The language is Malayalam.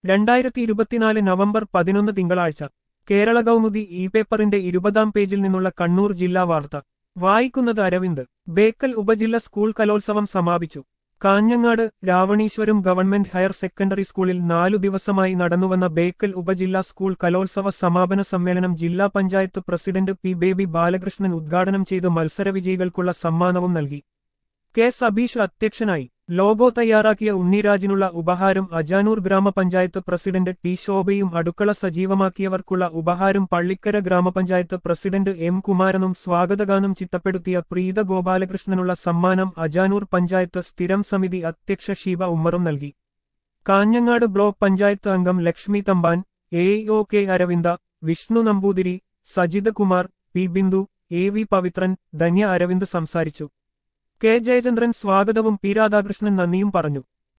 രണ്ടായിരത്തി ഇരുപത്തിനാല് നവംബർ പതിനൊന്ന് തിങ്കളാഴ്ച കേരള കൗമുദി ഇ പേപ്പറിന്റെ ഇരുപതാം പേജിൽ നിന്നുള്ള കണ്ണൂർ ജില്ലാ വാർത്ത വായിക്കുന്നത് അരവിന്ദ് ബേക്കൽ ഉപജില്ല സ്കൂൾ കലോത്സവം സമാപിച്ചു Kanhangad Ravaneeswaram government higher secondary സ്കൂളിൽ നാലു ദിവസമായി നടന്നുവന്ന ബേക്കൽ ഉപജില്ലാ സ്കൂൾ കലോത്സവ സമാപന സമ്മേളനം ജില്ലാ പഞ്ചായത്ത് പ്രസിഡന്റ് പി ബേബി ബാലകൃഷ്ണൻ ഉദ്ഘാടനം ചെയ്ത് മത്സരവിജയികൾക്കുള്ള സമ്മാനവും നൽകി കെ സബീഷ് അധ്യക്ഷനായി ലോഗോ തയ്യാറാക്കിയ ഉണ്ണിരാജിനുള്ള ഉപഹാരം അജാനൂർ ഗ്രാമപഞ്ചായത്ത് പ്രസിഡന്റ് ടി ശോഭയും അടുക്കള സജീവമാക്കിയവർക്കുള്ള ഉപഹാരം പള്ളിക്കര ഗ്രാമപഞ്ചായത്ത് പ്രസിഡന്റ് എം കുമാരനും സ്വാഗതഗാനം ചിട്ടപ്പെടുത്തിയ പ്രീത ഗോപാലകൃഷ്ണനുള്ള സമ്മാനം അജാനൂർ പഞ്ചായത്ത് സ്ഥിരം സമിതി അധ്യക്ഷ ഷീബ ഉമ്മറും നൽകി കാഞ്ഞങ്ങാട് ബ്ലോക്ക് പഞ്ചായത്ത് അംഗം Lakshmi Thampan A O K Aravinda Vishnu Namboothiri Sajith Kumar P Bindu A V Pavithran Dhanya Aravind സംസാരിച്ചു കെ ജയചന്ദ്രൻ സ്വാഗതവും പി രാധാകൃഷ്ണൻ നന്ദിയും പറഞ്ഞു